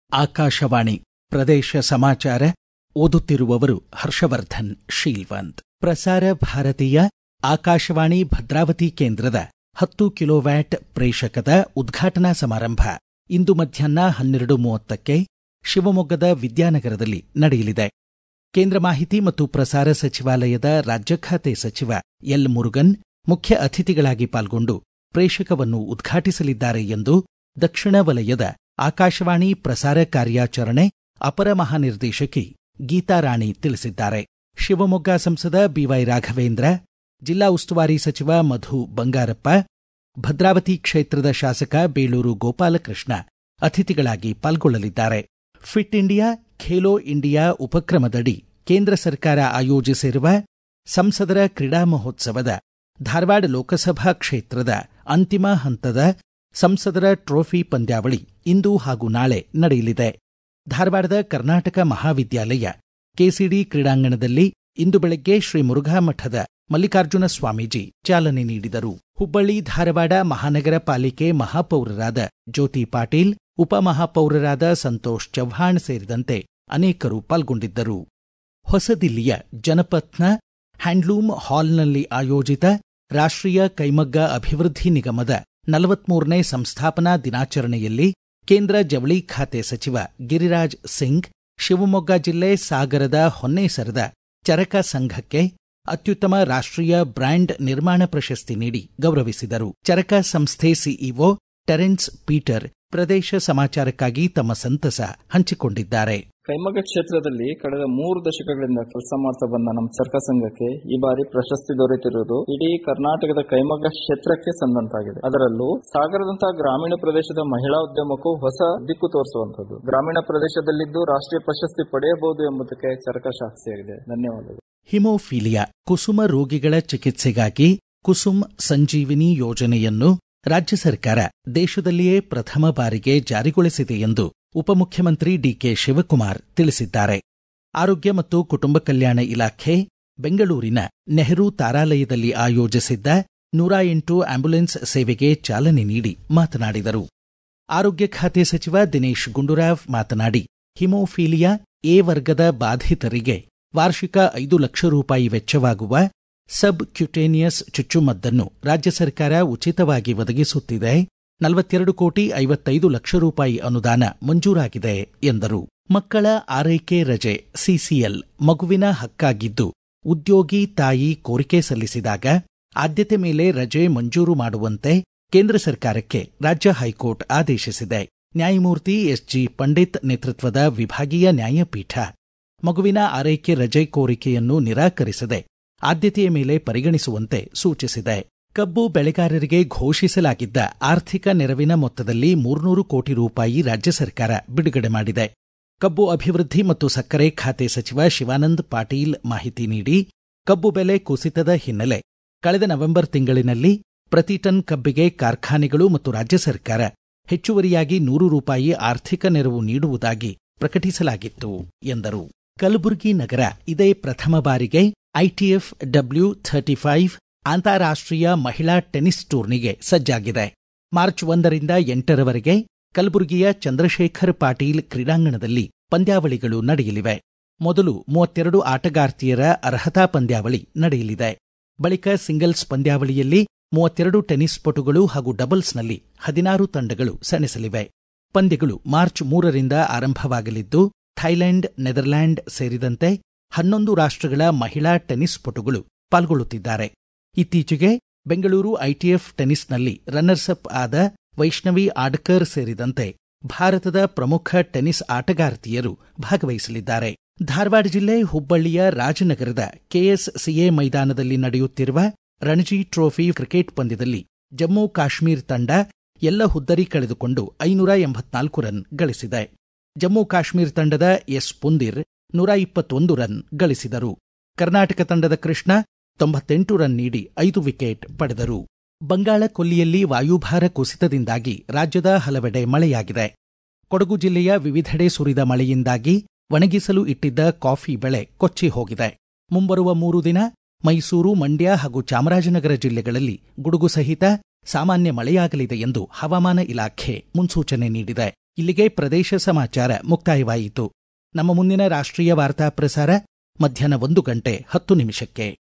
ಆಕಾಶವಾಣಿ ಪ್ರದೇಶ ಸಮಾಚಾರ ಓದುತ್ತಿರುವವರು ಹರ್ಷವರ್ಧನ್ ಶೀಲ್ವಂತ್ ಪ್ರಸಾರ ಭಾರತೀಯ ಆಕಾಶವಾಣಿ ಭದ್ರಾವತಿ ಕೇಂದ್ರದ ಹತ್ತು ಕಿಲೋವ್ಯಾಟ್ ಪ್ರೇಷಕದ ಉದ್ಘಾಟನಾ ಸಮಾರಂಭ ಇಂದು ಮಧ್ಯಾಹ್ನ ಹನ್ನೆರಡು ಮೂವತ್ತಕ್ಕೆ ಶಿವಮೊಗ್ಗದ ವಿದ್ಯಾನಗರದಲ್ಲಿ ನಡೆಯಲಿದೆ ಕೇಂದ್ರ ಮಾಹಿತಿ ಮತ್ತು ಪ್ರಸಾರ ಸಚಿವಾಲಯದ ರಾಜ್ಯ ಖಾತೆ ಸಚಿವ ಎಲ್ ಮುರುಗನ್ ಮುಖ್ಯ ಅತಿಥಿಗಳಾಗಿ ಪಾಲ್ಗೊಂಡು ಪ್ರೇಷಕವನ್ನು ಉದ್ಘಾಟಿಸಲಿದ್ದಾರೆ ಎಂದು ದಕ್ಷಿಣ ವಲಯದ ಆಕಾಶವಾಣಿ ಪ್ರಸಾರ ಕಾರ್ಯಾಚರಣೆ ಅಪರ ಮಹಾನಿರ್ದೇಶಕಿ ಗೀತಾರಾಣಿ ತಿಳಿಸಿದ್ದಾರೆ ಶಿವಮೊಗ್ಗ ಸಂಸದ ಬಿವೈ ರಾಘವೇಂದ್ರ ಜಿಲ್ಲಾ ಉಸ್ತುವಾರಿ ಸಚಿವ ಮಧು ಬಂಗಾರಪ್ಪ ಭದ್ರಾವತಿ ಕ್ಷೇತ್ರದ ಶಾಸಕ ಬೇಳೂರು ಗೋಪಾಲಕೃಷ್ಣ ಅತಿಥಿಗಳಾಗಿ ಪಾಲ್ಗೊಳ್ಳಲಿದ್ದಾರೆ ಫಿಟ್ ಇಂಡಿಯಾ ಖೇಲೋ ಇಂಡಿಯಾ ಉಪಕ್ರಮದಡಿ ಕೇಂದ್ರ ಸರ್ಕಾರ ಆಯೋಜಿಸಿರುವ ಸಂಸದರ ಕ್ರೀಡಾ ಮಹೋತ್ಸವದ ಧಾರವಾಡ ಲೋಕಸಭಾ ಕ್ಷೇತ್ರದ ಅಂತಿಮ ಹಂತದ ಸಂಸದರ ಟ್ರೋಫಿ ಪಂದ್ಯಾವಳಿ ಇಂದು ಹಾಗೂ ನಾಳೆ ನಡೆಯಲಿದೆ ಧಾರವಾಡದ ಕರ್ನಾಟಕ ಮಹಾವಿದ್ಯಾಲಯ ಕೆಸಿಡಿ ಕ್ರೀಡಾಂಗಣದಲ್ಲಿ ಇಂದು ಬೆಳಗ್ಗೆ ಶ್ರೀ ಮುರುಘಾ ಮಠದ ಮಲ್ಲಿಕಾರ್ಜುನ ಸ್ವಾಮೀಜಿ ಚಾಲನೆ ನೀಡಿದರು ಹುಬ್ಬಳ್ಳಿ ಧಾರವಾಡ ಮಹಾನಗರ ಪಾಲಿಕೆ ಮಹಾಪೌರರಾದ ಜ್ಯೋತಿ ಪಾಟೀಲ್ ಉಪಮಹಾಪೌರರಾದ ಸಂತೋಷ್ ಚವ್ಹಾಣ್ ಸೇರಿದಂತೆ ಅನೇಕರು ಪಾಲ್ಗೊಂಡಿದ್ದರು ಹೊಸದಿಲ್ಲಿಯ ಜನಪಥ್ನ ಹ್ಯಾಂಡ್ಲೂಮ್ ಹಾಲ್ನಲ್ಲಿ ಆಯೋಜಿತ ರಾಷ್ಟ್ರೀಯ ಕೈಮಗ್ಗ ಅಭಿವೃದ್ಧಿ ನಿಗಮದ ನಲವತ್ಮೂರನೇ ಸಂಸ್ಥಾಪನಾ ದಿನಾಚರಣೆಯಲ್ಲಿ ಕೇಂದ್ರ ಜವಳಿ ಖಾತೆ ಸಚಿವ ಗಿರಿರಾಜ್ ಸಿಂಗ್ ಶಿವಮೊಗ್ಗ ಜಿಲ್ಲೆ ಸಾಗರದ ಹೊನ್ನೇಸರದ ಚರಕ ಸಂಘಕ್ಕೆ ಅತ್ಯುತ್ತಮ ರಾಷ್ಟ್ರೀಯ ಬ್ರ್ಯಾಂಡ್ ನಿರ್ಮಾಣ ಪ್ರಶಸ್ತಿ ನೀಡಿ ಗೌರವಿಸಿದರು ಚರಕ ಸಂಸ್ಥೆ ಸಿಇಒ ಟೆರೆನ್ಸ್ ಪೀಟರ್ ಪ್ರದೇಶ ಸಮಾಚಾರಕ್ಕಾಗಿ ತಮ್ಮ ಸಂತಸ ಹಂಚಿಕೊಂಡಿದ್ದಾರೆ ಕೈಮಗ್ಗ ಕ್ಷೇತ್ರದಲ್ಲಿ ಕಳೆದ ಮೂರು ದಶಕಗಳಿಂದ ಕೆಲಸ ಮಾಡ್ತಾ ಬಂದ ನಮ್ಮ ಚರ್ಕ ಸಂಘಕ್ಕೆ ಈ ಬಾರಿ ಪ್ರಶಸ್ತಿ ದೊರೆತಿರುವುದು ಇಡೀ ಕರ್ನಾಟಕದ ಕೈಮಗ್ಗ ಕ್ಷೇತ್ರಕ್ಕೆ ಸಂದಂತಾಗಿದೆ ಅದರಲ್ಲೂ ಸಾಗರದಂತಹ ಗ್ರಾಮೀಣ ಪ್ರದೇಶದ ಮಹಿಳಾ ಉದ್ಯಮಕ್ಕೂ ಹೊಸ ದಿಕ್ಕು ತೋರಿಸುವಂತದ್ದು ಗ್ರಾಮೀಣ ಪ್ರದೇಶದಲ್ಲಿದ್ದು ರಾಷ್ಟ್ರೀಯ ಪ್ರಶಸ್ತಿ ಪಡೆಯಬಹುದು ಎಂಬುದಕ್ಕೆ ಚರಕ ಸಾಕ್ಷಿಯಾಗಿದೆ ಧನ್ಯವಾದಗಳು ಹಿಮೋಫೀಲಿಯಾ ಕುಸುಮ ರೋಗಿಗಳ ಚಿಕಿತ್ಸೆಗಾಗಿ ಕುಸುಮ್ ಸಂಜೀವಿನಿ ಯೋಜನೆಯನ್ನು ರಾಜ್ಯ ಸರ್ಕಾರ ದೇಶದಲ್ಲಿಯೇ ಪ್ರಥಮ ಬಾರಿಗೆ ಜಾರಿಗೊಳಿಸಿದೆ ಎಂದು ಉಪಮುಖ್ಯಮಂತ್ರಿ ಡಿಕೆ ಶಿವಕುಮಾರ್ ತಿಳಿಸಿದ್ದಾರೆ ಆರೋಗ್ಯ ಮತ್ತು ಕುಟುಂಬ ಕಲ್ಯಾಣ ಇಲಾಖೆ ಬೆಂಗಳೂರಿನ ನೆಹರು ತಾರಾಲಯದಲ್ಲಿ ಆಯೋಜಿಸಿದ್ದ ನೂರ ಎಂಟು ಆಂಬ್ಯುಲೆನ್ಸ್ ಸೇವೆಗೆ ಚಾಲನೆ ನೀಡಿ ಮಾತನಾಡಿದರು ಆರೋಗ್ಯ ಖಾತೆ ಸಚಿವ ದಿನೇಶ್ ಗುಂಡೂರಾವ್ ಮಾತನಾಡಿ ಹಿಮೋಫೀಲಿಯಾ ಎ ವರ್ಗದ ಬಾಧಿತರಿಗೆ ವಾರ್ಷಿಕ ಐದು ಲಕ್ಷ ರೂಪಾಯಿ ವೆಚ್ಚವಾಗುವ ಸಬ್ ಕ್ಯುಟೇನಿಯಸ್ ಚುಚ್ಚುಮದ್ದನ್ನು ರಾಜ್ಯ ಸರ್ಕಾರ ಉಚಿತವಾಗಿ ಒದಗಿಸುತ್ತಿದೆ ನಲವತ್ತೆರಡು ಕೋಟಿ ಐವತ್ತೈದು ಲಕ್ಷ ರೂಪಾಯಿ ಅನುದಾನ ಮಂಜೂರಾಗಿದೆ ಎಂದರು ಮಕ್ಕಳ ಆರೈಕೆ ರಜೆ ಸಿಸಿಎಲ್ ಮಗುವಿನ ಹಕ್ಕಾಗಿದ್ದು ಉದ್ಯೋಗಿ ತಾಯಿ ಕೋರಿಕೆ ಸಲ್ಲಿಸಿದಾಗ ಆದ್ಯತೆ ಮೇಲೆ ರಜೆ ಮಂಜೂರು ಮಾಡುವಂತೆ ಕೇಂದ್ರ ಸರ್ಕಾರಕ್ಕೆ ರಾಜ್ಯ ಹೈಕೋರ್ಟ್ ಆದೇಶಿಸಿದೆ ನ್ಯಾಯಮೂರ್ತಿ ಎಸ್ಜಿ ಪಂಡಿತ್ ನೇತೃತ್ವದ ವಿಭಾಗೀಯ ನ್ಯಾಯಪೀಠ ಮಗುವಿನ ಆರೈಕೆ ರಜೆ ಕೋರಿಕೆಯನ್ನು ನಿರಾಕರಿಸದೆ ಆದ್ಯತೆಯ ಮೇಲೆ ಪರಿಗಣಿಸುವಂತೆ ಸೂಚಿಸಿದೆ ಕಬ್ಬು ಬೆಳೆಗಾರರಿಗೆ ಘೋಷಿಸಲಾಗಿದ್ದ ಆರ್ಥಿಕ ನೆರವಿನ ಮೊತ್ತದಲ್ಲಿ ಮೂರ್ನೂರು ಕೋಟಿ ರೂಪಾಯಿ ರಾಜ್ಯ ಸರ್ಕಾರ ಬಿಡುಗಡೆ ಮಾಡಿದೆ ಕಬ್ಬು ಅಭಿವೃದ್ಧಿ ಮತ್ತು ಸಕ್ಕರೆ ಖಾತೆ ಸಚಿವ ಶಿವಾನಂದ್ ಪಾಟೀಲ್ ಮಾಹಿತಿ ನೀಡಿ ಕಬ್ಬು ಬೆಲೆ ಕುಸಿತದ ಹಿನ್ನೆಲೆ ಕಳೆದ ನವೆಂಬರ್ ತಿಂಗಳಿನಲ್ಲಿ ಪ್ರತಿ ಟನ್ ಕಬ್ಬಿಗೆ ಕಾರ್ಖಾನೆಗಳು ಮತ್ತು ರಾಜ್ಯ ಸರ್ಕಾರ ಹೆಚ್ಚುವರಿಯಾಗಿ ನೂರು ರೂಪಾಯಿ ಆರ್ಥಿಕ ನೆರವು ನೀಡುವುದಾಗಿ ಪ್ರಕಟಿಸಲಾಗಿತ್ತು ಎಂದರು ಕಲಬುರಗಿ ನಗರ ಇದೇ ಪ್ರಥಮ ಬಾರಿಗೆ ಐಟಿಎಫ್ ಡಬ್ಲ್ಯೂ ಥರ್ಟಿ ಫೈವ್ ಅಂತಾರಾಷ್ಟ್ರೀಯ ಮಹಿಳಾ ಟೆನಿಸ್ ಟೂರ್ನಿಗೆ ಸಜ್ಜಾಗಿದೆ ಮಾರ್ಚ್ ಒಂದರಿಂದ ಎಂಟರವರೆಗೆ ಕಲಬುರಗಿಯ ಚಂದ್ರಶೇಖರ್ ಪಾಟೀಲ್ ಕ್ರೀಡಾಂಗಣದಲ್ಲಿ ಪಂದ್ಯಾವಳಿಗಳು ನಡೆಯಲಿವೆ ಮೊದಲು ಮೂವತ್ತೆರಡು ಆಟಗಾರ್ತಿಯರ ಅರ್ಹತಾ ಪಂದ್ಯಾವಳಿ ನಡೆಯಲಿದೆ ಬಳಿಕ ಸಿಂಗಲ್ಸ್ ಪಂದ್ಯಾವಳಿಯಲ್ಲಿ ಮೂವತ್ತೆರಡು ಟೆನಿಸ್ ಪಟುಗಳು ಹಾಗೂ ಡಬಲ್ಸ್ನಲ್ಲಿ ಹದಿನಾರು ತಂಡಗಳು ಸೆಣಸಲಿವೆ ಪಂದ್ಯಗಳು ಮಾರ್ಚ್ ಮೂರರಿಂದ ಆರಂಭವಾಗಲಿದ್ದು ಥೈಲ್ಯಾಂಡ್ ನೆದರ್ಲ್ಯಾಂಡ್ ಸೇರಿದಂತೆ ಹನ್ನೊಂದು ರಾಷ್ಟ್ರಗಳ ಮಹಿಳಾ ಟೆನಿಸ್ ಪಟುಗಳು ಪಾಲ್ಗೊಳ್ಳುತ್ತಿದ್ದಾರೆ ಇತ್ತೀಚೆಗೆ ಬೆಂಗಳೂರು ಐಟಿಎಫ್ ಟೆನಿಸ್ನಲ್ಲಿ ರನ್ನರ್ಸ್ ಅಪ್ ಆದ ವೈಷ್ಣವಿ ಆಡ್ಕರ್ ಸೇರಿದಂತೆ ಭಾರತದ ಪ್ರಮುಖ ಟೆನಿಸ್ ಆಟಗಾರ್ತಿಯರು ಭಾಗವಹಿಸಲಿದ್ದಾರೆ ಧಾರವಾಡ ಜಿಲ್ಲೆ ಹುಬ್ಬಳ್ಳಿಯ ರಾಜನಗರದ ಕೆಎಸ್ಸಿಎ ಮೈದಾನದಲ್ಲಿ ನಡೆಯುತ್ತಿರುವ ರಣಜಿ ಟ್ರೋಫಿ ಕ್ರಿಕೆಟ್ ಪಂದ್ಯದಲ್ಲಿ ಜಮ್ಮು ಕಾಶ್ಮೀರ ತಂಡ ಎಲ್ಲ ಹುದ್ದರಿ ಕಳೆದುಕೊಂಡು ಐನೂರ ಎಂಬತ್ನಾಲ್ಕು ರನ್ ಗಳಿಸಿದೆ ಜಮ್ಮು ಕಾಶ್ಮೀರ ತಂಡದ ಎಸ್ ಪುಂದಿರ್ ನೂರ ಇಪ್ಪತ್ತೊಂದು ರನ್ ಗಳಿಸಿದರು ಕರ್ನಾಟಕ ತಂಡದ ಕೃಷ್ಣ ತೊಂಬತ್ತೆಂಟು ರನ್ ನೀಡಿ ಐದು ವಿಕೆಟ್ ಪಡೆದರು ಬಂಗಾಳ ಕೊಲ್ಲಿಯಲ್ಲಿ ವಾಯುಭಾರ ಕುಸಿತದಿಂದಾಗಿ ರಾಜ್ಯದ ಹಲವೆಡೆ ಮಳೆಯಾಗಿದೆ ಕೊಡಗು ಜಿಲ್ಲೆಯ ವಿವಿಧೆಡೆ ಸುರಿದ ಮಳೆಯಿಂದಾಗಿ ಒಣಗಿಸಲು ಇಟ್ಟಿದ್ದ ಕಾಫಿ ಬೆಳೆ ಕೊಚ್ಚಿ ಹೋಗಿದೆ ಮುಂಬರುವ ಮೂರು ದಿನ ಮೈಸೂರು ಮಂಡ್ಯ ಹಾಗೂ ಚಾಮರಾಜನಗರ ಜಿಲ್ಲೆಗಳಲ್ಲಿ ಗುಡುಗು ಸಹಿತ ಸಾಮಾನ್ಯ ಮಳೆಯಾಗಲಿದೆ ಎಂದು ಹವಾಮಾನ ಇಲಾಖೆ ಮುನ್ಸೂಚನೆ ನೀಡಿದೆ ಇಲ್ಲಿಗೆ ಪ್ರದೇಶ ಸಮಾಚಾರ ಮುಕ್ತಾಯವಾಯಿತು ನಮ್ಮ ಮುಂದಿನ ರಾಷ್ಟ್ರೀಯ ವಾರ್ತಾ ಪ್ರಸಾರ ಮಧ್ಯಾಹ್ನ ಒಂದು ಗಂಟೆ ಹತ್ತು ನಿಮಿಷಕ್ಕೆ